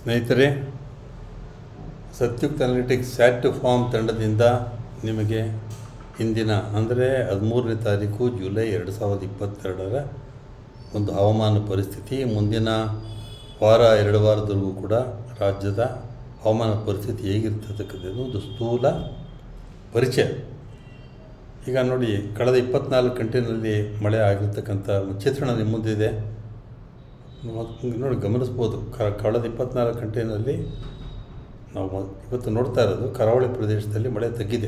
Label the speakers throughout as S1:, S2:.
S1: ಸ್ನೇಹಿತರೆ ಸತ್ಯುಕ್ತ analytics sat form ತಂಡದಿಂದ ನಿಮಗೆ ಇಂದಿನ ಅಂದರೆ ಹದಿಮೂರನೇ ತಾರೀಕು ಜುಲೈ ಎರಡು ಸಾವಿರದ ಇಪ್ಪತ್ತೆರಡರ ಒಂದು ಹವಾಮಾನ ಪರಿಸ್ಥಿತಿ ಮುಂದಿನ ವಾರ ಎರಡು ವಾರದವರೆಗೂ ಕೂಡ ರಾಜ್ಯದ ಹವಾಮಾನ ಪರಿಸ್ಥಿತಿ ಹೇಗಿರ್ತಕ್ಕಂಥದ್ದು ಒಂದು ಸ್ಥೂಲ ಪರಿಚಯ ಈಗ ನೋಡಿ ಕಳೆದ ಇಪ್ಪತ್ನಾಲ್ಕು ಗಂಟೆಯಲ್ಲಿ ಮಳೆ ಆಗಿರ್ತಕ್ಕಂಥ ಒಂದು ಚಿತ್ರಣ ನಿಮ್ಮ ಮುಂದಿದೆ ನೀವು ನೋಡಿ ಗಮನಿಸ್ಬೋದು ಕ ಕಳೆದ ಇಪ್ಪತ್ನಾಲ್ಕು ಗಂಟೆಯಲ್ಲಿ ನಾವು ಮ- ಇವತ್ತು ನೋಡ್ತಾ ಇರೋದು ಕರಾವಳಿ ಪ್ರದೇಶದಲ್ಲಿ ಮಳೆ ತಗ್ಗಿದೆ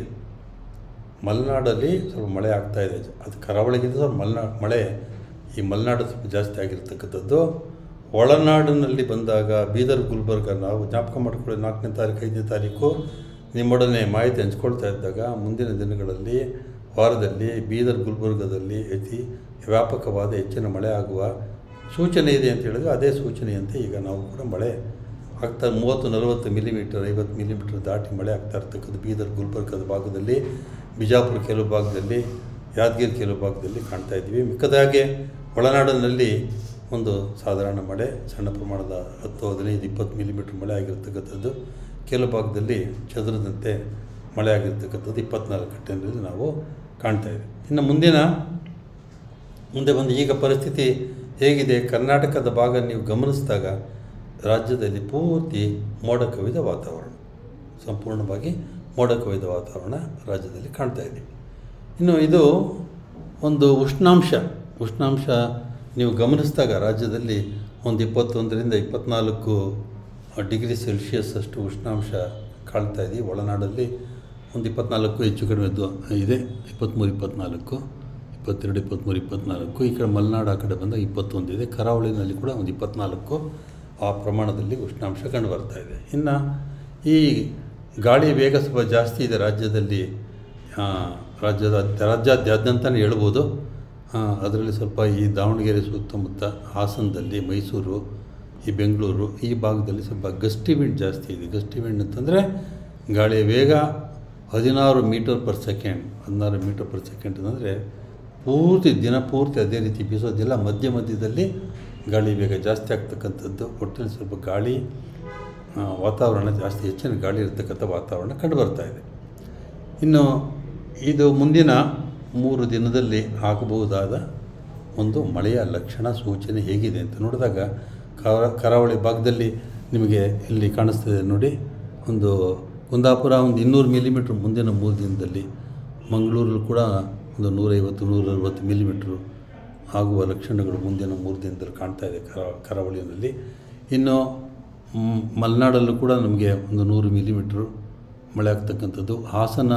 S1: ಮಲೆನಾಡಲ್ಲಿ ಸ್ವಲ್ಪ ಮಳೆ ಆಗ್ತಾ ಇದೆ ಅದು ಕರಾವಳಿಗಿಂತ ಸ್ವಲ್ಪ ಮಲೆನಾ ಮಳೆ ಈ ಮಲೆನಾಡು ಸ್ವಲ್ಪ ಜಾಸ್ತಿ ಆಗಿರ್ತಕ್ಕಂಥದ್ದು ಒಳನಾಡಿನಲ್ಲಿ ಬಂದಾಗ ಬೀದರ್ ಗುಲ್ಬರ್ಗ ನಾವು ಜ್ಞಾಪಕ ಮಾಡ್ಕೊಳ್ಳಿ ನಾಲ್ಕನೇ ತಾರೀಕು ಐದನೇ ತಾರೀಕು ನಿಮ್ಮೊಡನೆ ಮಾಹಿತಿ ಹಂಚ್ಕೊಳ್ತಾ ಇದ್ದಾಗ ಮುಂದಿನ ದಿನಗಳಲ್ಲಿ ವಾರದಲ್ಲಿ ಬೀದರ್ ಗುಲ್ಬರ್ಗದಲ್ಲಿ ಅತಿ ವ್ಯಾಪಕವಾದ ಹೆಚ್ಚಿನ ಮಳೆ ಆಗುವ ಸೂಚನೆ ಇದೆ ಅಂತ ಹೇಳಿದ್ರೆ ಅದೇ ಸೂಚನೆಯಂತೆ ಈಗ ನಾವು ಕೂಡ ಮಳೆ ಆಗ್ತಾ ಮೂವತ್ತು ನಲವತ್ತು ಮಿಲಿಮೀಟರ್ ಐವತ್ತು ಮಿಲಿಮೀಟರ್ ದಾಟಿ ಮಳೆ ಆಗ್ತಾ ಇರ್ತಕ್ಕಂಥ ಬೀದರ್ ಗುಲ್ಬರ್ಗದ ಭಾಗದಲ್ಲಿ ಬಿಜಾಪುರ ಕೆಲವು ಭಾಗದಲ್ಲಿ ಯಾದಗಿರಿ ಕೆಲವು ಭಾಗದಲ್ಲಿ ಕಾಣ್ತಾ ಇದ್ದೀವಿ ಮಿಕ್ಕದಾಗೆ ಒಳನಾಡಿನಲ್ಲಿ ಒಂದು ಸಾಧಾರಣ ಮಳೆ ಸಣ್ಣ ಪ್ರಮಾಣದ ಹತ್ತು ಹದಿನೈದು ಇಪ್ಪತ್ತು ಮಿಲಿಮೀಟರ್ ಮಳೆ ಆಗಿರ್ತಕ್ಕಂಥದ್ದು ಕೆಲವು ಭಾಗದಲ್ಲಿ ಚದುರದಂತೆ ಮಳೆ ಆಗಿರ್ತಕ್ಕಂಥದ್ದು ಇಪ್ಪತ್ನಾಲ್ಕು ಗಂಟೆಯಲ್ಲಿ ನಾವು ಕಾಣ್ತಾ ಇದ್ದೀವಿ ಇನ್ನು ಮುಂದಿನ ಮುಂದೆ ಬಂದು ಈಗ ಪರಿಸ್ಥಿತಿ ಹೇಗಿದೆ ಕರ್ನಾಟಕದ ಭಾಗ ನೀವು ಗಮನಿಸಿದಾಗ ರಾಜ್ಯದಲ್ಲಿ ಪೂರ್ತಿ ಮೋಡ ಕವಿದ ವಾತಾವರಣ ಸಂಪೂರ್ಣವಾಗಿ ಮೋಡ ಕವಿದ ವಾತಾವರಣ ರಾಜ್ಯದಲ್ಲಿ ಕಾಣ್ತಾ ಇದೆ ಇನ್ನು ಇದು ಒಂದು ಉಷ್ಣಾಂಶ ಉಷ್ಣಾಂಶ ನೀವು ಗಮನಿಸಿದಾಗ ರಾಜ್ಯದಲ್ಲಿ ಒಂದು ಇಪ್ಪತ್ತೊಂದರಿಂದ ಇಪ್ಪತ್ತ್ನಾಲ್ಕು ಡಿಗ್ರಿ ಸೆಲ್ಸಿಯಸ್ ಅಷ್ಟು ಉಷ್ಣಾಂಶ ಕಾಣ್ತಾ ಇದೆ ಒಳನಾಡಲ್ಲಿ ಒಂದು ಇಪ್ಪತ್ನಾಲ್ಕು ಹೆಚ್ಚು ಕಡಿಮೆ ಇದ್ದು ಇದೆ ಇಪ್ಪತ್ತ್ಮೂರು ಇಪ್ಪತ್ತ್ನಾಲ್ಕು ಇಪ್ಪತ್ತೆರಡು ಇಪ್ಪತ್ತ್ಮೂರು ಇಪ್ಪತ್ತ್ನಾಲ್ಕು ಈ ಕಡೆ ಮಲೆನಾಡು ಆ ಕಡೆ ಬಂದಾಗ ಇಪ್ಪತ್ತೊಂದು ಇದೆ ಕರಾವಳಿನಲ್ಲಿ ಕೂಡ ಒಂದು ಇಪ್ಪತ್ತ್ನಾಲ್ಕು ಆ ಪ್ರಮಾಣದಲ್ಲಿ ಉಷ್ಣಾಂಶ ಕಂಡು ಬರ್ತಾ ಇದೆ ಇನ್ನು ಈ ಗಾಳಿಯ ವೇಗ ಸ್ವಲ್ಪ ಜಾಸ್ತಿ ಇದೆ ರಾಜ್ಯದಲ್ಲಿ ಆ, ರಾಜ್ಯದ ರಾಜ್ಯಾದ್ಯಂತನೇ ಹೇಳ್ಬೋದು ಆ, ಅದರಲ್ಲಿ ಸ್ವಲ್ಪ ಈ ದಾವಣಗೆರೆ ಸುತ್ತಮುತ್ತ ಹಾಸನದಲ್ಲಿ ಮೈಸೂರು ಈ ಬೆಂಗಳೂರು ಈ ಭಾಗದಲ್ಲಿ ಸ್ವಲ್ಪ ಗಸ್ಟಿ ವಿಂಡ್ ಜಾಸ್ತಿ ಇದೆ ಗಸ್ಟಿ ವಿಂಡ್ ಅಂತಂದರೆ ಗಾಳಿಯ ವೇಗ ಹದಿನಾರು ಮೀಟರ್ ಪರ್ ಸೆಕೆಂಡ್ ಹದಿನಾರು ಮೀಟರ್ ಪರ್ ಸೆಕೆಂಡ್ ಅಂದರೆ ಪೂರ್ತಿ ದಿನ ಪೂರ್ತಿ ಅದೇ ರೀತಿ ಬೀಸೋದಿಲ್ಲ ಮಧ್ಯ ಮಧ್ಯದಲ್ಲಿ ಗಾಳಿ ವೇಗ ಜಾಸ್ತಿ ಆಗ್ತಕ್ಕಂಥದ್ದು ಒಟ್ಟಿನಲ್ಲಿ ಸ್ವಲ್ಪ ಗಾಳಿ ಆ, ವಾತಾವರಣ ಜಾಸ್ತಿ ಹೆಚ್ಚಿನ ಗಾಳಿ ಇರತಕ್ಕಂಥ ವಾತಾವರಣ ಕಂಡುಬರ್ತಾ ಇದೆ ಇನ್ನು ಇದು ಮುಂದಿನ ಮೂರು ದಿನದಲ್ಲಿ ಆಗಬಹುದಾದ ಒಂದು ಮಳೆಯ ಲಕ್ಷಣ ಸೂಚನೆ ಹೇಗಿದೆ ಅಂತ ನೋಡಿದಾಗ ಕರ ಕರಾವಳಿ ಭಾಗದಲ್ಲಿ ನಿಮಗೆ ಇಲ್ಲಿ ಕಾಣಿಸ್ತದೆ ನೋಡಿ ಒಂದು ಕುಂದಾಪುರ ಒಂದು ಇನ್ನೂರು ಮಿಲಿಮೀಟ್ರ್ ಮುಂದಿನ ಮೂರು ದಿನದಲ್ಲಿ ಮಂಗಳೂರಲ್ಲಿ ಕೂಡ ಒಂದು ನೂರೈವತ್ತು ನೂರೈವತ್ತು ಮಿಲಿಮೀಟ್ರು ಆಗುವ ಲಕ್ಷಣಗಳು ಮುಂದಿನ ಮೂರು ದಿನದಲ್ಲಿ ಕಾಣ್ತಾ ಇದೆ ಕರ ಕರಾವಳಿಯಲ್ಲಿ ಇನ್ನು ಮ್, ಮಲೆನಾಡಲ್ಲೂ ಕೂಡ ನಮಗೆ ಒಂದು ನೂರು ಮಿಲಿಮೀಟ್ರು ಮಳೆ ಆಗ್ತಕ್ಕಂಥದ್ದು ಹಾಸನ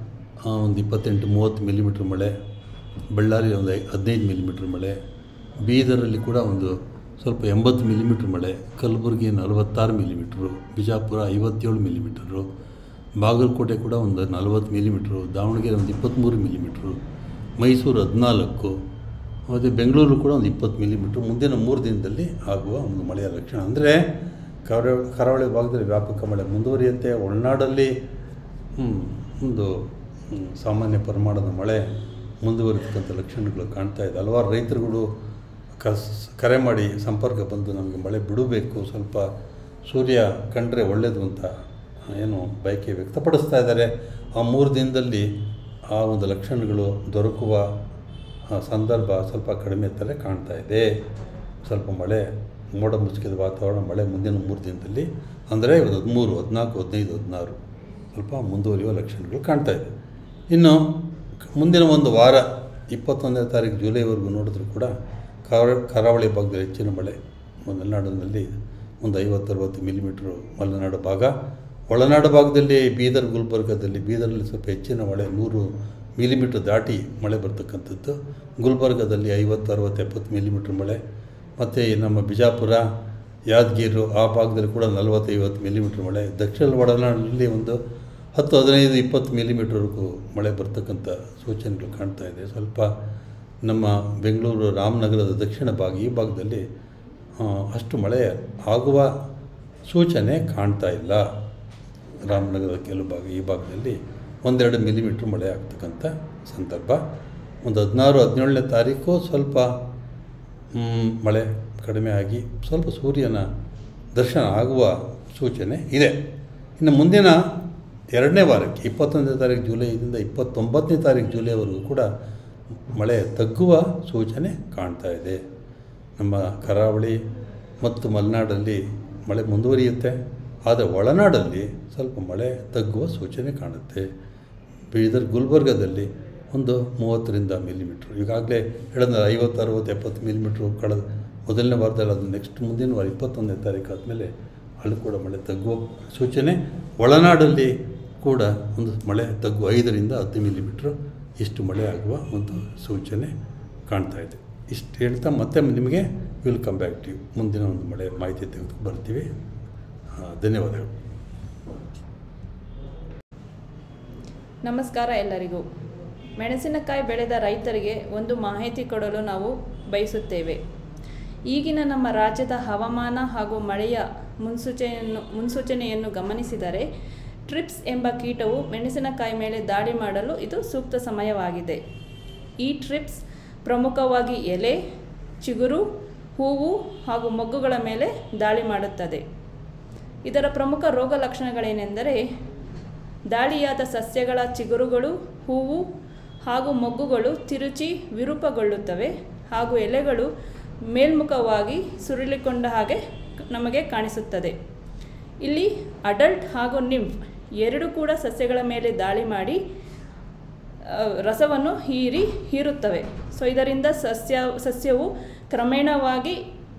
S1: ಆ, ಒಂದು ಇಪ್ಪತ್ತೆಂಟು ಮೂವತ್ತು ಮಿಲಿಮೀಟ್ರ್ ಮಳೆ ಬಳ್ಳಾರಿ ಒಂದು ಐ ಹದಿನೈದು ಮಿಲಿಮೀಟ್ರ್ ಮಳೆ ಬೀದರಲ್ಲಿ ಕೂಡ ಒಂದು ಸ್ವಲ್ಪ ಎಂಬತ್ತು ಮಿಲಿಮೀಟ್ರ್ ಮಳೆ ಕಲಬುರಗಿ ನಲವತ್ತಾರು ಮಿಲಿಮೀಟ್ರು ಬಿಜಾಪುರ ಐವತ್ತೇಳು ಮಿಲಿಮೀಟರು ಬಾಗಲಕೋಟೆ ಕೂಡ ಒಂದು ನಲವತ್ತು ಮಿಲಿಮೀಟ್ರು ದಾವಣಗೆರೆ ಒಂದು ಇಪ್ಪತ್ತ್ಮೂರು ಮಿಲಿಮೀಟ್ರು ಮೈಸೂರು ಹದಿನಾಲ್ಕು ಮತ್ತು ಬೆಂಗಳೂರು ಕೂಡ ಒಂದು ಇಪ್ಪತ್ತು ಮಿಲಿಮೀಟ್ರ್ ಮುಂದಿನ ಮೂರು ದಿನದಲ್ಲಿ ಆಗುವ ಒಂದು ಮಳೆಯ ಲಕ್ಷಣ ಅಂದರೆ ಕರಾವಳಿ ಕರಾವಳಿ ಭಾಗದಲ್ಲಿ ವ್ಯಾಪಕ ಮಳೆ ಮುಂದುವರಿಯುತ್ತೆ ಒಳನಾಡಲ್ಲಿ ಹ್ಮ್, ಒಂದು ಹ್ಮ್, ಸಾಮಾನ್ಯ ಪ್ರಮಾಣದ ಮಳೆ ಮುಂದುವರಿತಕ್ಕಂಥ ಲಕ್ಷಣಗಳು ಕಾಣ್ತಾ ಇದೆ ಹಲವಾರು ರೈತರುಗಳು ಕಸ್ ಕರೆ ಮಾಡಿ ಸಂಪರ್ಕ ಬಂದು ನಮಗೆ ಮಳೆ ಬಿಡಬೇಕು ಸ್ವಲ್ಪ ಸೂರ್ಯ ಕಂಡ್ರೆ ಒಳ್ಳೆಯದು ಅಂತ ಏನು ಬಯಕೆ ವ್ಯಕ್ತಪಡಿಸ್ತಾ ಇದ್ದಾರೆ ಆ ಮೂರು ದಿನದಲ್ಲಿ ಆ ಒಂದು ಲಕ್ಷಣಗಳು ದೊರಕುವ ಆ, ಸಂದರ್ಭ ಸ್ವಲ್ಪ ಕಡಿಮೆ ಥರ ಕಾಣ್ತಾ ಇದೆ ಸ್ವಲ್ಪ ಮಳೆ ಮೋಡ ಮುಸುಕಿದ ವಾತಾವರಣ ಮಳೆ ಮುಂದಿನ ಮೂರು ದಿನದಲ್ಲಿ ಅಂದರೆ ಇವತ್ತು ಹದಿಮೂರು ಹದಿನಾಲ್ಕು ಹದಿನೈದು ಹದಿನಾರು ಸ್ವಲ್ಪ ಮುಂದುವರಿಯುವ ಲಕ್ಷಣಗಳು ಕಾಣ್ತಾ ಇದೆ ಇನ್ನು ಕ- ಮುಂದಿನ ಒಂದು ವಾರ ಇಪ್ಪತ್ತೊಂದನೇ ತಾರೀಕು ಜುಲೈವರೆಗೂ ನೋಡಿದ್ರು ಕೂಡ ಕರಾವಳಿ ಕರಾವಳಿ ಭಾಗದಲ್ಲಿ ಹೆಚ್ಚಿನ ಮಳೆ ಮಲೆನಾಡಿನಲ್ಲಿ ಒಂದು ಐವತ್ತರವತ್ತು ಮಿಲಿಮೀಟ್ರು ಮಲೆನಾಡು ಭಾಗ ಒಳನಾಡು ಭಾಗದಲ್ಲಿ ಬೀದರ್ ಗುಲ್ಬರ್ಗದಲ್ಲಿ ಬೀದರಲ್ಲಿ ಸ್ವಲ್ಪ ಹೆಚ್ಚಿನ ಮಳೆ ನೂರು ಮಿಲಿಮೀಟ್ರ್ ದಾಟಿ ಮಳೆ ಬರ್ತಕ್ಕಂಥದ್ದು ಗುಲ್ಬರ್ಗದಲ್ಲಿ ಐವತ್ತು ಅರವತ್ತು ಎಪ್ಪತ್ತು ಮಿಲಿಮೀಟ್ರ್ ಮಳೆ ಮತ್ತು ನಮ್ಮ ಬಿಜಾಪುರ ಯಾದಗಿರಿ ಆ ಭಾಗದಲ್ಲಿ ಕೂಡ ನಲವತ್ತೈವತ್ತು ಮಿಲಿಮೀಟ್ರ್ ಮಳೆ ದಕ್ಷಿಣ ಒಳನಾಡಿನಲ್ಲಿ ಒಂದು ಹತ್ತು ಹದಿನೈದು ಇಪ್ಪತ್ತು ಮಿಲಿಮೀಟ್ರ್ವರೆಗೂ ಮಳೆ ಬರ್ತಕ್ಕಂಥ ಸೂಚನೆಗಳು ಕಾಣ್ತಾ ಇದೆ ಸ್ವಲ್ಪ ನಮ್ಮ ಬೆಂಗಳೂರು ರಾಮನಗರದ ದಕ್ಷಿಣ ಭಾಗ ಈ ಭಾಗದಲ್ಲಿ ಆ, ಅಷ್ಟು ಮಳೆ ಆಗುವ ಸೂಚನೆ ಕಾಣ್ತಾ ಇಲ್ಲ ರಾಮನಗರದ ಕೆಲವು ಭಾಗ ಈ ಭಾಗದಲ್ಲಿ ಒಂದೆರಡು ಮಿಲಿಮೀಟ್ರ್ ಮಳೆ ಆಗ್ತಕ್ಕಂಥ ಸಂದರ್ಭ ಒಂದು ಹದಿನಾರು ಹದಿನೇಳನೇ ತಾರೀಕು ಸ್ವಲ್ಪ ಮ್, ಮಳೆ ಕಡಿಮೆ ಆಗಿ ಸ್ವಲ್ಪ ಸೂರ್ಯನ ದರ್ಶನ ಆಗುವ ಸೂಚನೆ ಇದೆ ಇನ್ನು ಮುಂದಿನ ಎರಡನೇ ವಾರಕ್ಕೆ ಇಪ್ಪತ್ತೊಂದನೇ ತಾರೀಕು ಜುಲೈದಿಂದ ಇಪ್ಪತ್ತೊಂಬತ್ತನೇ ತಾರೀಕು ಜುಲೈವರೆಗೂ ಕೂಡ ಮಳೆ ತಗ್ಗುವ ಸೂಚನೆ ಕಾಣ್ತಾ ಇದೆ ನಮ್ಮ ಕರಾವಳಿ ಮತ್ತು ಮಲೆನಾಡಲ್ಲಿ ಮಳೆ ಮುಂದುವರಿಯುತ್ತೆ ಆದರೆ ಒಳನಾಡಲ್ಲಿ ಸ್ವಲ್ಪ ಮಳೆ ತಗ್ಗುವ ಸೂಚನೆ ಕಾಣುತ್ತೆ ಬೀದರ್ ಗುಲ್ಬರ್ಗದಲ್ಲಿ ಒಂದು ಮೂವತ್ತರಿಂದ ಮಿಲಿಮೀಟ್ರ್ ಈಗಾಗಲೇ ಹೇಳಿದ್ರೆ ಐವತ್ತು ಅರವತ್ತು ಎಪ್ಪತ್ತು ಮಿಲಿಮೀಟ್ರ್ ಕಳೆದ ಮೊದಲನೇ ವಾರದಲ್ಲಿ ಅದು ನೆಕ್ಸ್ಟ್ ಮುಂದಿನ ವಾರ ಇಪ್ಪತ್ತೊಂದನೇ ತಾರೀಕು ಆದಮೇಲೆ ಅಲ್ಲಿ ಕೂಡ ಮಳೆ ತಗ್ಗುವ ಸೂಚನೆ ಒಳನಾಡಲ್ಲಿ ಕೂಡ ಒಂದು ಮಳೆ ತಗ್ಗುವ ಐದರಿಂದ ಹತ್ತು ಮಿಲಿಮೀಟ್ರ್ ಇಷ್ಟು ಮಳೆ ಆಗುವ ಒಂದು ಸೂಚನೆ ಕಾಣ್ತಾ ಇದೆ ಇಷ್ಟು ಹೇಳ್ತಾ ಮತ್ತೆ ನಿಮಗೆ will come back to you ಮುಂದಿನ ಒಂದು ಮಳೆ ಮಾಹಿತಿ ತೆಗೆದು ಬರ್ತೀವಿ ಆ, ಧನ್ಯವಾದಗಳು
S2: ನಮಸ್ಕಾರ ಎಲ್ಲರಿಗೂ ಮೆಣಸಿನಕಾಯಿ ಬೆಳೆದ ರೈತರಿಗೆ ಒಂದು ಮಾಹಿತಿ ಕೊಡಲು ನಾವು ಬಯಸುತ್ತೇವೆ ಈಗಿನ ನಮ್ಮ ರಾಜ್ಯದ ಹವಾಮಾನ ಹಾಗೂ ಮಳೆಯ ಮುನ್ಸೂಚನೆಯನ್ನು ಮುನ್ಸೂಚನೆಯನ್ನು ಗಮನಿಸಿದರೆ ಟ್ರಿಪ್ಸ್ ಎಂಬ ಕೀಟವು ಮೆಣಸಿನಕಾಯಿ ಮೇಲೆ ದಾಳಿ ಮಾಡಲು ಇದು ಸೂಕ್ತ ಸಮಯವಾಗಿದೆ ಈ ಟ್ರಿಪ್ಸ್ ಪ್ರಮುಖವಾಗಿ ಎಲೆ ಚಿಗುರು ಹೂವು ಹಾಗೂ ಮೊಗ್ಗುಗಳ ಮೇಲೆ ದಾಳಿ ಮಾಡುತ್ತದೆ ಇದರ ಪ್ರಮುಖ ರೋಗ ಲಕ್ಷಣಗಳೇನೆಂದರೆ ದಾಳಿಯಾದ ಸಸ್ಯಗಳ ಚಿಗುರುಗಳು ಹೂವು ಹಾಗೂ ಮೊಗ್ಗುಗಳು ತಿರುಚಿ ವಿರೂಪಗೊಳ್ಳುತ್ತವೆ ಹಾಗೂ ಎಲೆಗಳು ಮೇಲ್ಮುಖವಾಗಿ ಸುರುಳಿಕೊಂಡ ಹಾಗೆ ನಮಗೆ ಕಾಣಿಸುತ್ತದೆ ಇಲ್ಲಿ ಅಡಲ್ಟ್ ಹಾಗೂ ನಿಂಫ್ ಎರಡೂ ಕೂಡ ಸಸ್ಯಗಳ ಮೇಲೆ ದಾಳಿ ಮಾಡಿ ಆ, ರಸವನ್ನು ಹೀರಿ ಹೀರುತ್ತವೆ ಸೊ ಇದರಿಂದ ಸಸ್ಯ ಸಸ್ಯವು ಕ್ರಮೇಣವಾಗಿ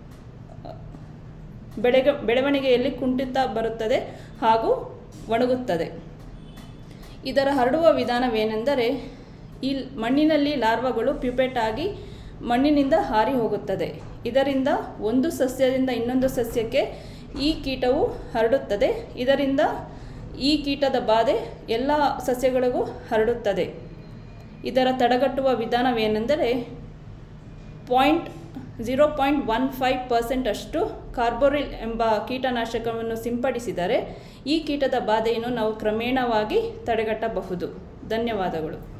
S2: ಬೆಳೆಗ ಬೆಳವಣಿಗೆಯಲ್ಲಿ ಕುಂಠಿತ ಬರುತ್ತದೆ ಹಾಗೂ ಒಣಗುತ್ತದೆ ಇದರ ಹರಡುವ ವಿಧಾನವೇನೆಂದರೆ ಈ ಮಣ್ಣಿನಲ್ಲಿ ಲಾರ್ವಗಳು ಪ್ಯುಪೆಟ್ ಆಗಿ ಮಣ್ಣಿನಿಂದ ಹಾರಿ ಹೋಗುತ್ತದೆ ಇದರಿಂದ ಒಂದು ಸಸ್ಯದಿಂದ ಇನ್ನೊಂದು ಸಸ್ಯಕ್ಕೆ ಈ ಕೀಟವು ಹರಡುತ್ತದೆ ಇದರಿಂದ ಈ ಕೀಟದ ಬಾಧೆ ಎಲ್ಲ ಸಸ್ಯಗಳಿಗೂ ಹರಡುತ್ತದೆ ಇದರ ತಡೆಗಟ್ಟುವ ವಿಧಾನವೇನೆಂದರೆ point zero point one five percent ಅಷ್ಟು ಕಾರ್ಬೋರಿಲ್ ಎಂಬ ಕೀಟನಾಶಕವನ್ನು ಸಿಂಪಡಿಸಿದರೆ ಈ ಕೀಟದ ಬಾಧೆಯನ್ನು ನಾವು ಕ್ರಮೇಣವಾಗಿ ತಡೆಗಟ್ಟಬಹುದು ಧನ್ಯವಾದಗಳು